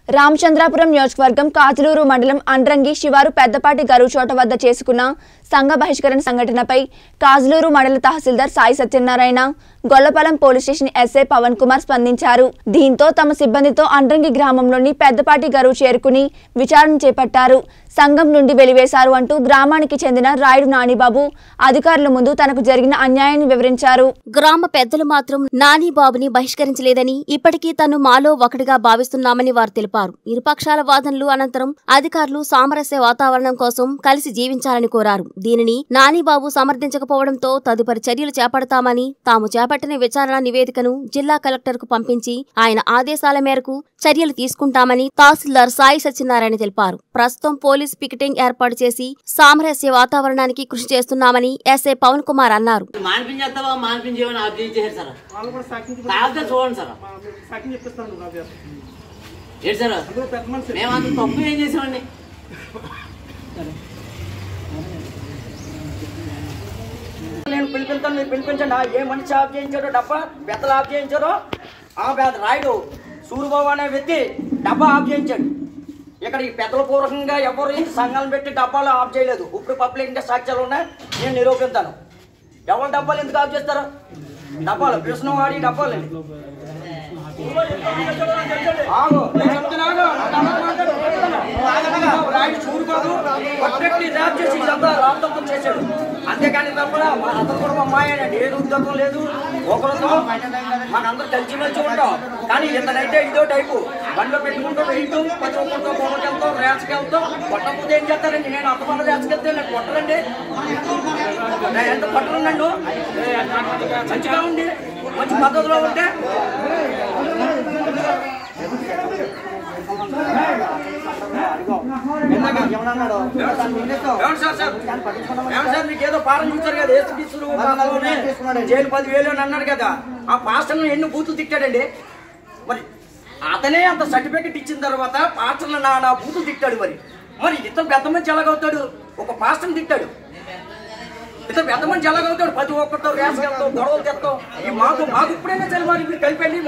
రామచంద్రాపురం నియోజకవర్గం కాతులూరు మండలం అండ్రంగి శివారు పెద్దపాటి గరువు చోట వద్ద చేసుకున్న సంఘ బహిష్కరణ సంఘటనపై కాజులూరు మండల tahsildar Sai Satyanarayana Gollapalem police station SI Pavan Kumar స్పందించారు దీంతో తమ సిబ్బందితో అండ్రంగి గ్రామంలోని పెద్దపాటి గరువు చేరుకుని విచారణ చేపట్టారు సంఘం నుండి వెలివేశారు అంటూ గ్రామానికి చెందిన రాయుడు నానిబాబు అధికారుల ముందు తనకు జరిగిన అన్యాయాన్ని వివరించారు గ్రామ పెద్దలు మాత్రం నాని బాబుని బహిష్కరించలేదని ఇప్పటికీ తను మాలో ఒకటిగా భావిస్తున్నామని వారు తెలిపారు ఇరుపక్షాల వాదనలు అనంతరం అధికారులు సామరస్య వాతావరణం కోసం కలిసి జీవించాలని కోరారు దీనిని నానిబాబు సమర్థించకపోవడంతో తదుపరి చర్యలు చేపడతామని తాము చేపట్టిన విచారణ నివేదికను జిల్లా కలెక్టర్కు పంపించి ఆయన ఆదేశాల మేరకు చర్యలు తీసుకుంటామని తహసీల్దార్ సాయి సత్యనారాయణ తెలిపారు ప్రస్తుతం పోలీస్ పికెటింగ్ ఏర్పాటు చేసి సామరస్య వాతావరణానికి కృషి చేస్తున్నామని ఎస్ఐ పవన్ కుమార్ అన్నారు మాన్పించేస్తావా మాన్పించేవని ఆబ్జెక్ట్ చేశారు సార్ వాళ్ళు కూడా సాక్షి కాకపోతే చూడండి సార్ సాక్షి చెప్పిస్తాను నా పేరు ఏంటి సార్ అందరూ పెద్ద మనిషి మేము అంత తప్పు ఏం చేసామండి నేను పిలిపిస్తాను మీరు పిలిపించండి ఆ ఏ మనిషి ఆఫ్ చేయించాడో డబ్బా బెత్తలు ఆఫ్ చేయించారో ఆ పెద్ద రాయుడు సూర్యబాబు అనే వ్యక్తి డబ్బా ఆఫ్ చేయించాడు ఇక్కడ ఈ పెద్దల పూర్వకంగా ఎవరు ఈ సంఘాలను పెట్టి డబ్బాలు ఆఫ్ చేయలేదు ఇప్పుడు పబ్లిక్ ఇంకా సాక్ష్యాలు ఉన్నాయి నేను నిరూపిస్తాను ఎవరు డబ్బాలు ఎందుకు ఆఫ్ చేస్తారు డబ్బాలు కృష్ణ వాడి డబ్బాలు అండి ఆగు, నేను చెప్తున్నా, ఆగు. నా తర్వాత మాట్లాడు, చెప్తున్నా. రాయుడు సూర్యబాబు పర్ఫెక్ట్లీ ర్యాప్ చేసి ఇదంతా రామతంత్రం చేశాడు అంతేకాని తప్ప మా అతను కూడా మా అమ్మాయి ఏడు ఉద్యోగం లేదు ఒకరితో మనందరూ కలిసి మెలిసి ఉంటాం కానీ ఇతనైతే ఇదో టైపు బండిలో పెట్టుకుంటూ వెళ్తూ ప్రతి ఒక్కరితో పొగకి వెళ్తాం ర్యాచ్కి వెళ్తాం కొట్టకపోతే ఏం చేస్తారండి నేను అంత మంది ర్యాచ్కి వెళ్తే నేను కొట్టరండి నేను ఎంత పట్టను నన్ను మంచిగా ఉండి మంచి పద్ధతిలో ఉంటే ఏమండి సార్ సార్ ఏమండి సార్ మీకు ఏదో పారం చూసారు కదా ఏసు తీసుకురు జైలు పదివేలు అని అన్నాడు కదా ఆ పాస్టర్ను ఎన్ని బూతులు తిట్టాడండి మరి అతనే అంత సర్టిఫికెట్ ఇచ్చిన తర్వాత పాస్టర్లు నా నా బూతులు తిట్టాడు మరి మరి ఇతను పెద్ద మంచి ఎలాగవుతాడు ఒక పాస్టర్ని తిట్టాడు ఇతను పెద్ద మంచి ఎలాగవుతాడు ప్రతి ఒక్కరితో రేస్ వెళ్తాం గొడవలు తెస్తాం ఈ మాకు మాకు ఇప్పుడైనా సరే మరి మీరు కలిపండి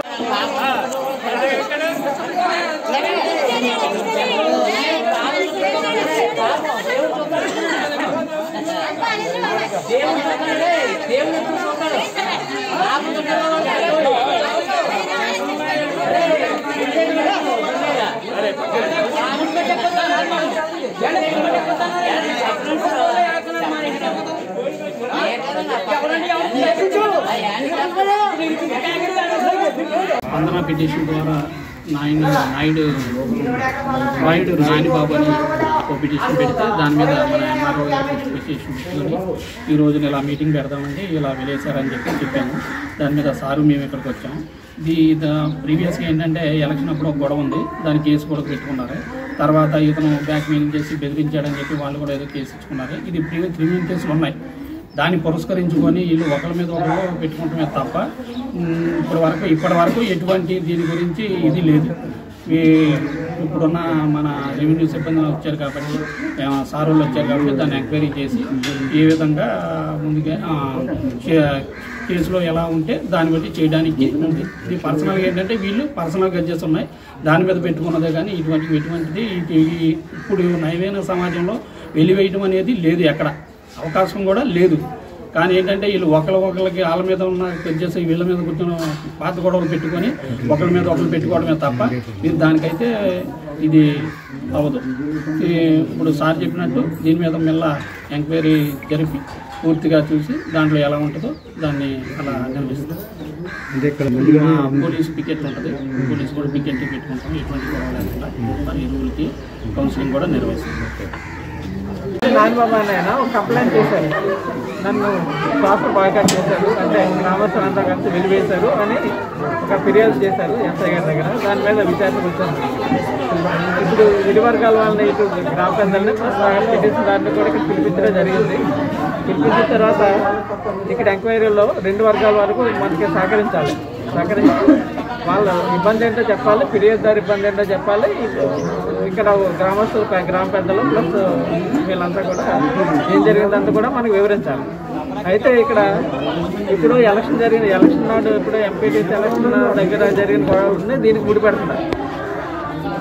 స్పందన పిటిషన్ ద్వారా నాయుడు నాయుడు రాయుడు నానిబాబు అని ఒక పిటిషన్ పెడితే దాని మీద మన ఎంఆర్ఓ గారు పిటిషన్ పెట్టుకొని ఈ రోజున ఇలా మీటింగ్ పెడదామండి ఇలా వెళ్ళేశారని చెప్పి చెప్పాము దాని మీద సారు మేము ఇక్కడికి వచ్చాము ఇది ప్రీవియస్గా ఏంటంటే ఎలక్షన్ అప్పుడు ఒక గొడవ ఉంది దాని కేసు కూడా పెట్టుకున్నారు తర్వాత ఇతను బ్యాక్ మెయిన్ చేసి బెదిరించాడని చెప్పి వాళ్ళు కూడా ఏదో కేసు ఇచ్చుకున్నారు ఇది ప్రీవియస్ క్రిమినల్ కేసులు ఉన్నాయి దాన్ని పురస్కరించుకొని వీళ్ళు ఒకరి మీద ఒకరు పెట్టుకుంటమే తప్ప ఉమ్, ఇప్పటి వరకు ఇప్పటి వరకు ఎటువంటి దీని గురించి ఇది లేదు ఈ ఇప్పుడున్న మన రెవెన్యూ సిబ్బంది వచ్చారు కాబట్టి ఆ, సార్ వాళ్ళు వచ్చారు కాబట్టి దాన్ని ఎంక్వైరీ చేసి ఏ విధంగా ముందుగా ఆ, చే- కేసులో ఎలా ఉంటే దాన్ని బట్టి చేయడానికి ఉంది ఇది పర్సనల్గా ఏంటంటే వీళ్ళు పర్సనల్ గడ్జెస్ ఉన్నాయి దాని మీద పెట్టుకున్నదే కానీ ఇటువంటి ఎటువంటిది ఇది ఇప్పుడు నైవేన సమాజంలో వెలివేయడం అనేది లేదు ఎక్కడ అవకాశం కూడా లేదు కానీ ఏంటంటే వీళ్ళు ఒకరి ఒకరికి వాళ్ళ మీద ఉన్న వచ్చేసి వీళ్ళ మీద కూర్చొని పాత గొడవలు పెట్టుకొని ఒకరి మీద ఒకరు పెట్టుకోవడమే తప్ప ఇది దానికైతే ఇది అవ్వదు ఈ ఇప్పుడు సార్ చెప్పినట్టు దీని మీద మెల్ల ఎంక్వైరీ జరిపి పూర్తిగా చూసి దాంట్లో ఎలా ఉంటుందో దాన్ని అలా నిర్వహిస్తాం మా పోలీస్ పికెట్ ఉంటుంది పోలీస్ కూడా పికెట్ పెట్టుకుంటాం ఎటువంటి గొడవ లేకుండా మరి రూల్కి కౌన్సిలింగ్ కూడా నిర్వహిస్తాం నాన్నబాబు అని ఆయన ఒక కంప్లైంట్ చేశారు నన్ను ప్రాపర్ బాయ్కాట్ చేశారు అంటే గ్రామస్తులు అంతా కలిసి వెలివేశారు అని ఒక ఫిర్యాదు చేశారు ఎస్ఐ గారి దగ్గర దాని మీద విచారణకు వచ్చాను ఇప్పుడు ఇరు వర్గాల వాళ్ళని ఇటు గ్రామ పెద్దల్ని పిటిషన్ దాంట్లో కూడా ఇక్కడ పిలిపించడం జరిగింది పిలిపించిన తర్వాత ఇక్కడ ఎంక్వైరీలో రెండు వర్గాల వరకు మనకి సహకరించాలి సహకరించి వాళ్ళ ఇబ్బంది ఏంటో చెప్పాలి ఫిర్యాదుదారు ఇబ్బంది ఏంటో చెప్పాలి ఇక్కడ గ్రామస్తులు ప- గ్రామ పెద్దలు ప్లస్ వీళ్ళంతా కూడా ఏం జరిగిందంతా కూడా మనకు వివరించాలి అయితే ఇక్కడ ఇప్పుడు ఎలక్షన్ జరిగిన ఎలక్షన్ నాడు ఇప్పుడు ఎంపీటీసీ ఎలక్షన్ దగ్గర జరిగిన గొడవలు ఉన్నాయి దీనికి ముడిపెడుతున్నారు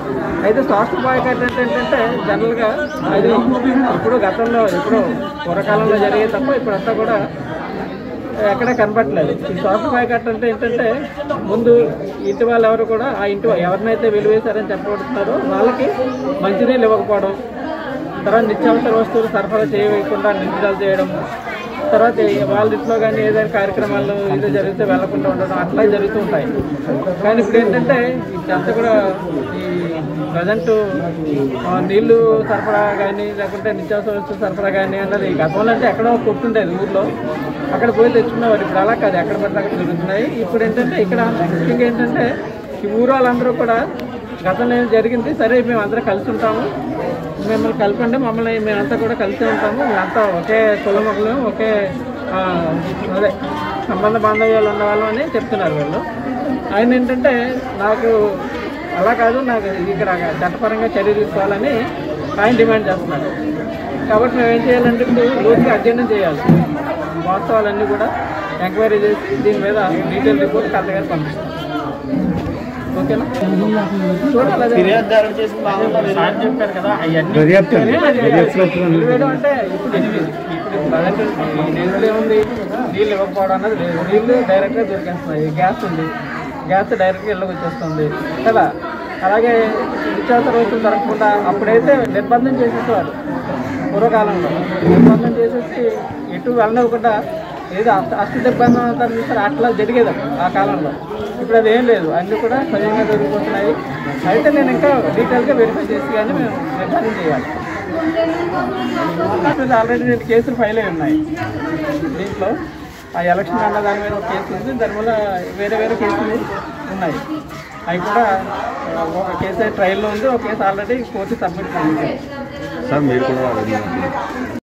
అయితే సోషల్ బాయ్కాట్ అంటే ఏంటంటే జనరల్గా అది ఇప్పుడు గతంలో ఇప్పుడు పూర్వకాలంలో జరిగే తప్ప ఇప్పుడంతా కూడా ఎక్కడ కనపట్లేదు ఈ సోషల్ బాయ్కాట్ అంటే ఏంటంటే ముందు ఇంటి వాళ్ళు ఎవరు కూడా ఆ ఇంటి వా- ఎవరినైతే వెలివేశారని చెప్పబడుతున్నారో వాళ్ళకి మంచినీళ్ళు ఇవ్వకపోవడం తర్వాత నిత్యావసర వస్తువులు సరఫరా చేయకుండా నిందిదాలు చేయడం తర్వాత ఈ వాళ్ళ ఇంట్లో కానీ ఏదైనా కార్యక్రమాలు ఏదో జరిగితే వెళ్లకుండా ఉండడం అట్లా జరుగుతూ ఉంటాయి కానీ ఇప్పుడు ఏంటంటే ఇదంతా కూడా ఈ ప్రజెంట్ నీళ్లు సరఫరా కానీ లేకుంటే నిత్యావసర వస్తువులు సరఫరా కానీ అన్నది గతంలో అంటే ఎక్కడో కొట్టుండేది ఊర్లో అక్కడ పోయి తెచ్చుకునేవారు ఇప్పుడు అలా కాదు ఎక్కడ పడితే అక్కడ జరుగుతున్నాయి ఇప్పుడు ఏంటంటే ఇక్కడ ముఖ్యంగా ఏంటంటే ఈ ఊరు వాళ్ళందరూ కూడా గతంలో ఏం జరిగింది సరే మేము అందరం కలిసి ఉంటాము మిమ్మల్ని కలపండి మమ్మల్ని మేమంతా కూడా కలిసే ఉంటాము మేమంతా ఒకే కులమొకలు ఒకే ఆ, అదే సంబంధ బాంధవ్యాలు ఉన్న వాళ్ళం అని చెప్తున్నారు వీళ్ళు ఆయన ఏంటంటే నాకు అలా కాదు నాకు ఇక్కడ చట్టపరంగా చర్య తీసుకోవాలని ఆయన డిమాండ్ చేస్తున్నారు కాబట్టి మేము ఏం చేయాలంటే ఇప్పుడు లోతుగా అధ్యయనం చేయాలి వాస్తవాలన్నీ కూడా ఎంక్వైరీ చేసి దీని మీద డీటెయిల్ రిపోర్ట్ కలెక్టర్ గారికి పంపిస్తాం ఓకేనా చూడాలి అదే. సార్ చెప్పారు కదా అవన్నీ నిలవేయడం అంటే ఇప్పుడు ఇది ఇప్పుడు ప్రజెంట్ నీళ్ళు ఏముంది నీళ్ళు ఇవ్వకపోవడం అన్నది లేదు నీళ్ళు డైరెక్ట్గా దొరికేస్తున్నాయి గ్యాస్ ఉంది గ్యాస్ డైరెక్ట్గా ఇళ్ళకి వచ్చేస్తుంది కదా అలాగే నిత్యావసర వస్తువులు దొరకకుండా అప్పుడైతే నిర్బంధం చేసేసేవారు పూర్వకాలంలో నిర్బంధం చేసేసి ఎటు వెళ్ళనివ్వకుండా ఏదో అష్ట అష్ట నిర్బంధం అంటారు చూస్తారు అట్లా జరిగేది ఆ కాలంలో ఇప్పుడు అది ఏం లేదు అన్నీ కూడా సవ్యంగా దొరికిపోతున్నాయి అయితే నేను ఇంకా డీటెయిల్గా వెరిఫై చేసి కానీ మేము నిర్ధారణ చేయాలి ఆల్రెడీ రెండు కేసులు ఫైల్ అయి ఉన్నాయి దీంట్లో ఆ ఎలక్షన్ అన్న దాని మీద ఒక కేసు ఉంది దాని వల్ల వేరే వేరే కేసులు ఉన్నాయి అవి కూడా ఒక కేసు ట్రయల్లో ఉంది ఒక కేసు ఆల్రెడీ కోర్టు సబ్మిట్ చేసింది సార్ మీరు కూడా